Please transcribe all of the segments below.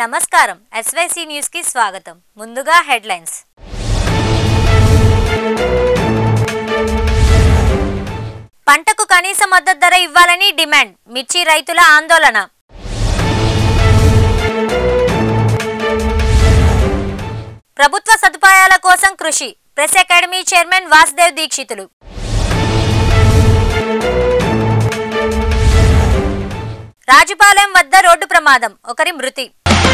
నమస్కారం SYC news కి స్వాగతం ముందుగా హెడ్లైన్స్ పంటకు కనీస మద్దతు ధర ఇవ్వాలని డిమాండ్ మిర్చి రైతుల ఆందోళన ప్రభుత్వ సదుపాయాల కోసం కృషి press academy chairman Vasudev Dikshitulu Rajupalem వద్ద రోడ్డు ప్రమాదం ఒకరి మృతి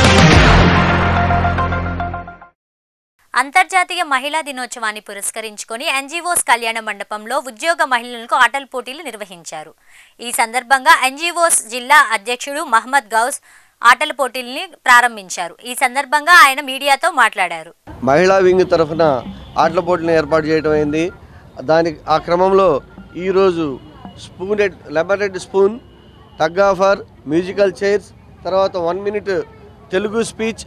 అంతర్జాతీయ మహిళా దినోత్సవాన్ని పురస్కరించుకొని ఎన్జీఓస్ కళ్యాణ మండపంలో ఉద్యోగ మహిళలకు ఆటల పోటీలు నిర్వహించారు ఈ సందర్భంగా ఎన్జీఓస్ జిల్లా అధ్యక్షుడు మహమ్మద్ గౌస్ ఆటల పోటీల్ని ప్రారంభించారు ఈ సందర్భంగా ఆయన మీడియాతో మాట్లాడారు మహిళా వింగ్ తరఫున ఆటల పోటీలను ఏర్పాటు చేయడం అయింది దాని ఆ క్రమంలో ఈరోజు spoon lemon red spoon tug of war musical chairs తర్వాత వన్ మినిట్ తెలుగు స్పీచ్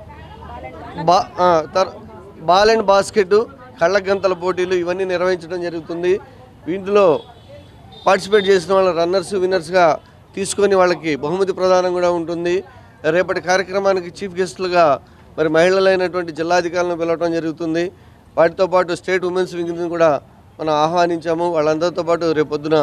బా ఆ, తర్ బాల్ అండ్ బాస్కెట్ కళ్ళ గంతల పోటీలు ఇవన్నీ నిర్వహించడం జరుగుతుంది వీటిలో పార్టిసిపేట్ చేసిన వాళ్ళ రన్నర్స్ విన్నర్స్గా తీసుకొని వాళ్ళకి బహుమతి ప్రదానం కూడా ఉంటుంది రేపటి కార్యక్రమానికి చీఫ్ గెస్టులుగా మరి మహిళలైనటువంటి జిల్లాధికారులను పిలవడం జరుగుతుంది వాటితో పాటు స్టేట్ ఉమెన్స్ వింగ్ని కూడా మనం ఆహ్వానించాము వాళ్ళందరితో పాటు రేపు పొద్దున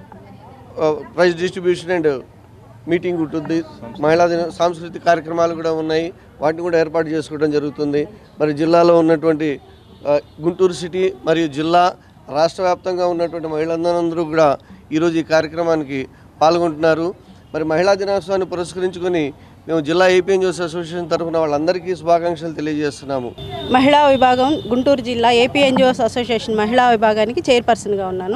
ఆ, ప్రైజ్ డిస్ట్రిబ్యూషన్ అండ్ మీటింగ్ ఉంటుంది మహిళా దిన సాంస్కృతిక కార్యక్రమాలు కూడా ఉన్నాయి వాటిని కూడా ఏర్పాటు చేసుకోవడం జరుగుతుంది మరి జిల్లాలో ఉన్నటువంటి ఆ, గుంటూరు సిటీ మరియు జిల్లా రాష్ట్ర వ్యాప్తంగా ఉన్నటువంటి మహిళలందరూ కూడా ఈరోజు ఈ కార్యక్రమానికి పాల్గొంటున్నారు మరి మహిళా దినోత్సవాన్ని పురస్కరించుకొని మేము జిల్లా ఏపీఎన్జిఓస్ అసోసియేషన్ తరఫున వాళ్ళందరికీ శుభాకాంక్షలు తెలియజేస్తున్నాము మహిళా విభాగం గుంటూరు జిల్లా ఏపీ ఎన్జిఓస్ అసోసియేషన్ మహిళా విభాగానికి చైర్పర్సన్గా ఉన్నాను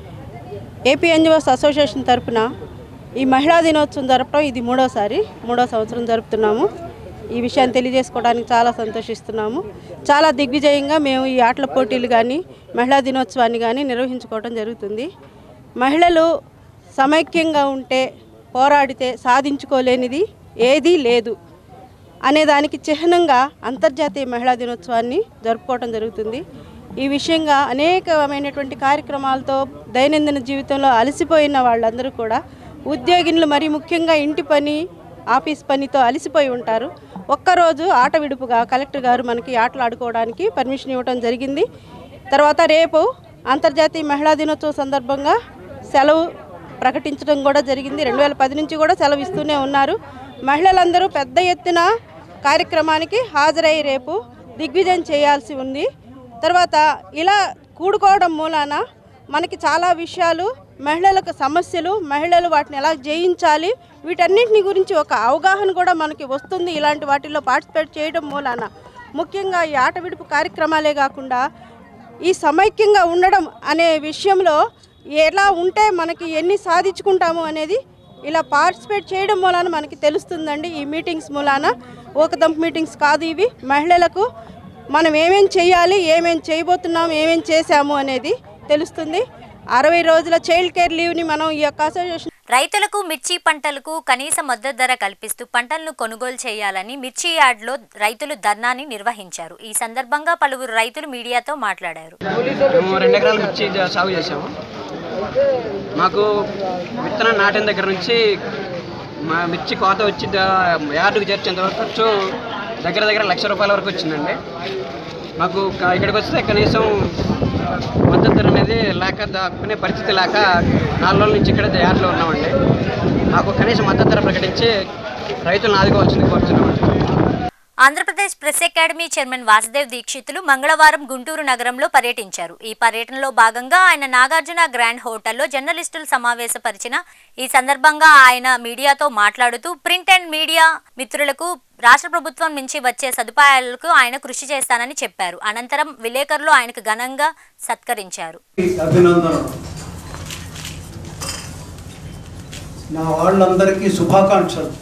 ఏపీ ఎన్జిఓస్ అసోసియేషన్ తరపున ఈ మహిళా దినోత్సవం జరపడం ఇది మూడోసారి మూడో సంవత్సరం జరుపుతున్నాము ఈ విషయాన్ని తెలియజేసుకోవడానికి చాలా సంతోషిస్తున్నాము చాలా దిగ్విజయంగా మేము ఈ ఆటల పోటీలు కానీ మహిళా దినోత్సవాన్ని కానీ నిర్వహించుకోవడం జరుగుతుంది మహిళలు సమైక్యంగా ఉంటే పోరాడితే సాధించుకోలేనిది ఏదీ లేదు అనే దానికి చిహ్నంగా అంతర్జాతీయ మహిళా దినోత్సవాన్ని జరుపుకోవడం జరుగుతుంది ఈ విషయంగా అనేకమైనటువంటి కార్యక్రమాలతో దైనందిన జీవితంలో అలసిపోయిన వాళ్ళందరూ కూడా ఉద్యోగినులు మరి ముఖ్యంగా ఇంటి పని ఆఫీస్ పనితో అలసిపోయి ఉంటారు ఒక్కరోజు ఆట విడుపుగా కలెక్టర్ గారు మనకి ఆటలు ఆడుకోవడానికి పర్మిషన్ ఇవ్వడం జరిగింది తర్వాత రేపు అంతర్జాతీయ మహిళా దినోత్సవం సందర్భంగా సెలవు ప్రకటించడం కూడా జరిగింది రెండు వేల పది నుంచి కూడా సెలవు ఇస్తూనే ఉన్నారు మహిళలందరూ పెద్ద ఎత్తున కార్యక్రమానికి హాజరై రేపు దిగ్విజయం చేయాల్సి ఉంది తర్వాత ఇలా కూడుకోవడం మూలాన మనకి చాలా విషయాలు మహిళలకు సమస్యలు మహిళలు వాటిని ఎలా జయించాలి వీటన్నింటిని గురించి ఒక అవగాహన కూడా మనకి వస్తుంది ఇలాంటి వాటిల్లో పార్టిసిపేట్ చేయడం మూలాన ముఖ్యంగా ఈ ఆట విడుపు కార్యక్రమాలే కాకుండా ఈ సమైక్యంగా ఉండడం అనే విషయంలో ఎలా ఉంటే మనకి ఎన్ని సాధించుకుంటాము అనేది ఇలా పార్టిసిపేట్ చేయడం మూలాన మనకి తెలుస్తుందండి ఈ మీటింగ్స్ మూలాన ఒకదంపు మీటింగ్స్ కాదు ఇవి మహిళలకు మనం ఏమేం చేయాలి ఏమేం చేయబోతున్నాం ఏమేం చేశాము అనేది తెలుస్తుంది అరవై రోజుల చైల్డ్ కేర్ లీవ్ని మనం ఈ యొక్క అసోసియేషన్ రైతులకు మిర్చి పంటలకు కనీస మద్దతు ధర కల్పిస్తూ పంటలను కొనుగోలు చేయాలని మిర్చి యార్డ్లో రైతులు ధర్నాని నిర్వహించారు ఈ సందర్భంగా పలువురు రైతులు మీడియాతో మాట్లాడారు మేము రెండు ఎకరాల మిర్చి జా- సాగు చేసాము మాకు విత్తనం నాటిన దగ్గర నుంచి మా మిర్చి కోత వచ్చి దా- యార్డుకు చేర్చేంత వరకు ఖర్చు దగ్గర దగ్గర లక్ష రూపాయల వరకు వచ్చిందండి మాకు క- ఇక్కడికి వస్తే కనీసం మద్దతు ధర అనేది లేక దాక్కునే పరిస్థితి లేక నాలుగు రోజుల నుంచి ఇక్కడ యార్డులో ఉన్నామండి మాకు కనీసం మద్దతు ధర ప్రకటించి రైతులను ఆదుకోవాల్సింది కోరుతున్నామండి Andhra Pradesh press academy chairman Vasudev Dikshitulu మంగళవారం గుంటూరు నగరంలో పర్యటించారు ఈ పర్యటనలో భాగంగా ఆయన నాగార్జున గ్రాండ్ హోటల్లో జర్నలిస్టులు సమావేశపరిచిన ఈ సందర్భంగా ఆయన మీడియాతో మాట్లాడుతూ ప్రింట్ అండ్ మీడియా మిత్రులకు రాష్ట్ర ప్రభుత్వం నుంచి వచ్చే సదుపాయాలకు ఆయన కృషి చేస్తానని చెప్పారు అనంతరం విలేకరులు ఆయనకు ఘనంగా సత్కరించారు అభినందనలు నా వాళ్ళందరికీ శుభాకాంక్షలు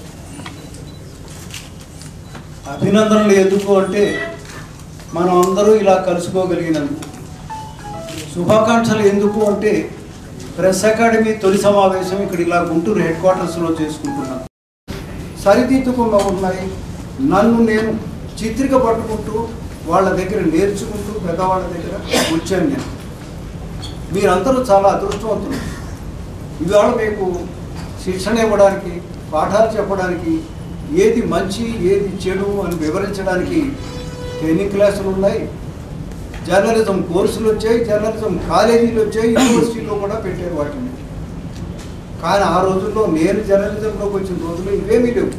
అభినందనలు ఎందుకు అంటే మనం అందరూ ఇలా కలుసుకోగలిగినందుకు శుభాకాంక్షలు ఎందుకు అంటే ప్రెస్ అకాడమీ తొలి సమావేశం ఇక్కడ ఇలా గుంటూరు హెడ్ క్వార్టర్స్లో చేసుకుంటున్నాం సరిదిద్దుకుండా ఉన్నాయి నన్ను నేను చిత్రిక పట్టుకుంటూ వాళ్ళ దగ్గర నేర్చుకుంటూ పెద్దవాళ్ళ దగ్గర వచ్చాను నేను మీరందరూ చాలా అదృష్టవంతులు ఇవాళ మీకు శిక్షణ ఇవ్వడానికి పాఠాలు చెప్పడానికి ఏది మంచి ఏది చెడు అని వివరించడానికి ట్రైనింగ్ క్లాసులు ఉన్నాయి జర్నలిజం కోర్సులు వచ్చాయి జర్నలిజం కాలేజీలు వచ్చాయి యూనివర్సిటీలో కూడా పెట్టారు వాటిని కానీ ఆ రోజుల్లో నేను జర్నలిజంలోకి వచ్చిన రోజుల్లో ఇవేమీ లేవు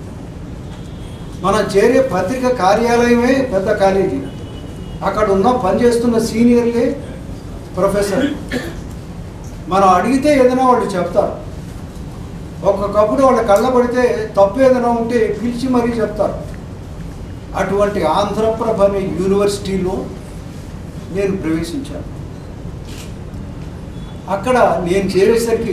మనం చేరే పత్రిక కార్యాలయమే పెద్ద కాలేజీ అక్కడ ఉన్న పనిచేస్తున్న సీనియర్లే ప్రొఫెసర్ మనం అడిగితే ఏదైనా వాళ్ళు చెప్తారు ఒక్కొక్కప్పుడు వాళ్ళ కళ్ళ పడితే తప్పు ఏదైనా ఉంటే పిలిచి మరీ చెప్తారు అటువంటి ఆంధ్రప్రభ అనే యూనివర్సిటీలో నేను ప్రవేశించాను అక్కడ నేను చేరేసరికి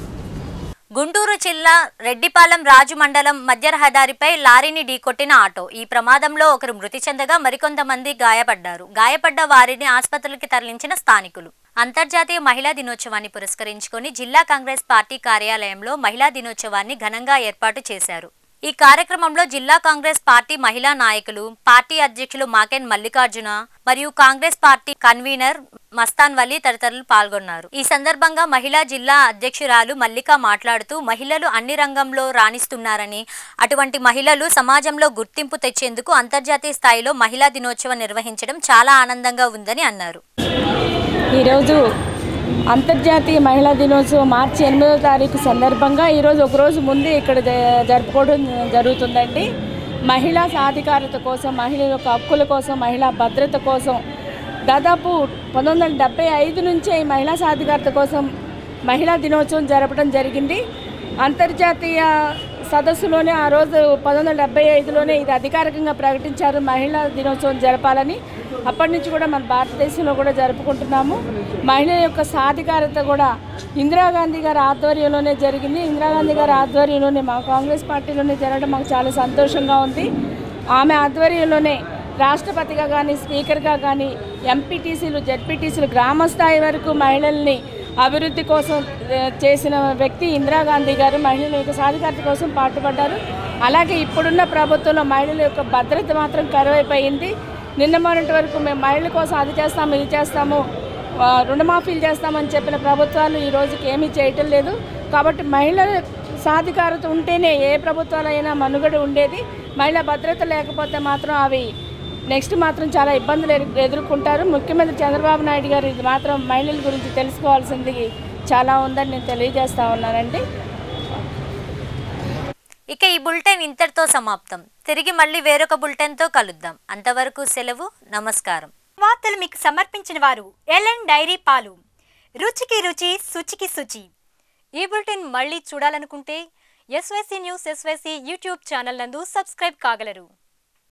గుంటూరు జిల్లా రెడ్డిపాలెం రాజు మండలం మధ్య రహదారిపై లారీని ఢీకొట్టిన ఆటో ఈ ప్రమాదంలో ఒకరు మృతి చెందగా మరికొంతమంది గాయపడ్డారు గాయపడ్డ వారిని ఆసుపత్రులకి తరలించిన స్థానికులు అంతర్జాతీయ మహిళా దినోత్సవాన్ని పురస్కరించుకొని జిల్లా కాంగ్రెస్ పార్టీ కార్యాలయంలో మహిళా దినోత్సవాన్ని ఘనంగా ఏర్పాటు చేశారు ఈ కార్యక్రమంలో జిల్లా కాంగ్రెస్ పార్టీ మహిళా నాయకులు పార్టీ అధ్యక్షులు మాకెన్ మల్లికార్జున మరియు కాంగ్రెస్ పార్టీ కన్వీనర్ మస్తాన్ వలి తదితరులు పాల్గొన్నారు ఈ సందర్భంగా మహిళా జిల్లా అధ్యక్షురాలు మల్లిక మాట్లాడుతూ మహిళలు అన్ని రంగంలో రాణిస్తున్నారని అటువంటి మహిళలు సమాజంలో గుర్తింపు తెచ్చేందుకు అంతర్జాతీయ స్థాయిలో మహిళా దినోత్సవం నిర్వహించడం చాలా ఆనందంగా ఉందని అన్నారు ఈరోజు అంతర్జాతీయ మహిళా దినోత్సవం మార్చి ఎనిమిదో తారీఖు సందర్భంగా ఈరోజు ఒకరోజు ముందే ఇక్కడ జ- జరుపుకోవడం జరుగుతుందండి మహిళా సాధికారత కోసం మహిళల యొక్క హక్కుల కోసం మహిళా భద్రత కోసం దాదాపు పంతొమ్మిది వందల డెబ్బై ఐదు నుంచే ఈ మహిళా సాధికారత కోసం మహిళా దినోత్సవం జరపడం జరిగింది అంతర్జాతీయ సదస్సులోనే ఆ రోజు పంతొమ్మిది వందల డెబ్బై ఐదులోనే ఇది అధికారికంగా ప్రకటించారు మహిళా దినోత్సవం జరపాలని అప్పటి నుంచి కూడా మన భారతదేశంలో కూడా జరుపుకుంటున్నాము మహిళల యొక్క సాధికారత కూడా ఇందిరాగాంధీ గారి ఆధ్వర్యంలోనే జరిగింది ఇందిరాగాంధీ గారి ఆధ్వర్యంలోనే మా కాంగ్రెస్ పార్టీలోనే జరగడం మాకు చాలా సంతోషంగా ఉంది ఆమె ఆధ్వర్యంలోనే రాష్ట్రపతిగా కానీ స్పీకర్గా కానీ ఎంపీటీసీలు జెడ్పీటీసీలు గ్రామ స్థాయి వరకు మహిళల్ని అభివృద్ధి కోసం ఆ, చేసిన వ్యక్తి ఇందిరాగాంధీ గారు మహిళల యొక్క సాధికారత కోసం పాటుపడ్డారు అలాగే ఇప్పుడున్న ప్రభుత్వంలో మహిళల యొక్క భద్రత మాత్రం కరువైపోయింది నిన్న మొన్నటి వరకు మేము మహిళల కోసం అది చేస్తాము ఇది చేస్తాము ఆ, రుణమాఫీలు చేస్తామని చెప్పిన ప్రభుత్వాలు ఈ రోజుకి ఏమీ చేయటం లేదు కాబట్టి మహిళల సాధికారత ఉంటేనే ఏ ప్రభుత్వాలైనా మనుగడ ఉండేది మహిళా భద్రత లేకపోతే మాత్రం అవి నెక్స్ట్ మాత్రం చాలా ఇబ్బందులు ఎదు- ఎదుర్కొంటారు ముఖ్యమంత్రి చంద్రబాబు నాయుడు గారు ఇది మాత్రం మహిళల గురించి తెలుసుకోవాల్సింది చాలా ఉందని నేను తెలియజేస్తా ఉన్నానండి ఇక ఈ బులెటిన్ ఇంతటితో సమాప్తం తిరిగి మళ్ళీ వేరొక బులెటిన్తో కలుద్దాం అంతవరకు సెలవు నమస్కారం వార్తలు మీకు సమర్పించిన వారు ఎల్ఎన్ డైరీ పాలు రుచికి రుచి శుచికి శుచి ఈ బులెటిన్ మళ్ళీ చూడాలనుకుంటే SYC news SYC YouTube channel నందు సబ్స్క్రైబ్ కాగలరు